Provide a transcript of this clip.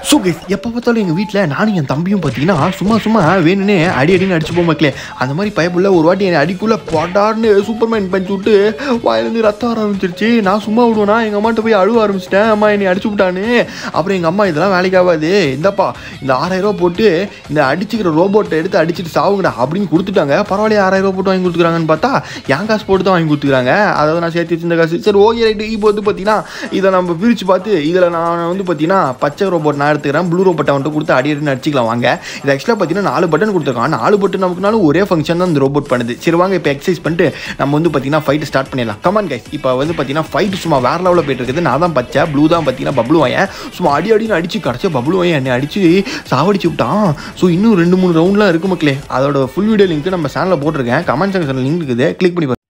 So guys எப்போ பார்த்தாலும் எங்கள் வீட்டில் நானும் என் தம்பியும் பார்த்தீங்கன்னா சும்மா சும்மா வேணும்னே அடி அடின்னு அடிச்சு போக மக்களே அந்த மாதிரி பயப்புள்ள ஒரு வாட்டி என்னை அடிக்குள்ளே படார்னு சூப்பர்மேன் பஞ்சு விட்டு வாயிலேருந்து ரத்தம் வர ஆரம்பிச்சிருச்சு நான் சும்மா விடுவேனா எங்கள் அம்மாட்ட போய் அழுவ ஆரம்பிச்சிட்டேன் அம்மா என்னை அடிச்சு விட்டான்னு அப்புறம் எங்கள் அம்மா இதெல்லாம் வேலைக்கு ஆகாது இந்தப்பா இந்த ஆறாயிரம் ரூபா போட்டு இந்த அடிச்சுக்கிற ரோபோட்டை எடுத்து அடிச்சுட்டு சாவுங்கடா அப்படின்னு கொடுத்துட்டாங்க பரவாயில்லையே ஆறாயிரம் ரூபா போட்டு வாங்கி கொடுத்துருக்காங்கன்னு பார்த்தா என் காசு போட்டு தான் வாங்கி கொடுத்துருக்காங்க அதாவது நான் சேர்த்து வச்சிருந்த காசு சரி ஓகே ரைட்டு இப்போ வந்து பார்த்தீங்கன்னா இதை நம்ம பிரித்து பார்த்து இதில் நான் வந்து பார்த்தீங்கன்னா பச்சை ரோபோட் நான் எடுத்துக்கிறேன் ப்ளூ ரோபோட்டை வந்துட்டு கொடுத்து அடி அடின்னு அடிச்சிக்கலாம் வாங்க இது ஆக்சுவலாக பார்த்தீங்கன்னா நாலு பட்டன் கொடுத்துருக்கான் நாலு பட்டன் நமக்குனாலும் ஒரே ஃபங்க்ஷன் தான் இந்த ரோபோட் பண்ணுது சரி வாங்க இப்போ எக்ஸசைஸ் பண்ணிட்டு நம்ம வந்து பார்த்தீங்கன்னா ஃபைட் ஸ்டார்ட் பண்ணிடலாம் கமான் கைஸ் இப்போ வந்து பார்த்தீங்கன்னா ஃபைட் சும்மா வேற லெவலில் போயிட்டு இருக்குது நான் தான் பச்சை ப்ளூ தான் பார்த்தீங்கன்னா பப்ளு வாயன் சும்மா அடி அடின்னு அடிச்சு கடைசியாக பப்ளு வாயன் என்னை அடிச்சு சாவடிச்சு விட்டான் ஸோ இன்னும் ரெண்டு மூணு ரவுண்ட்லாம் இருக்கு மக்களே அதோட ஃபுல் வீடியோ லிங்க் நம்ம சேனலில் போட்டிருக்கேன் கமெண்ட் செக்ஷனில் லிங்க் இருக்குது கிளிக் பண்ணி பாருங்க.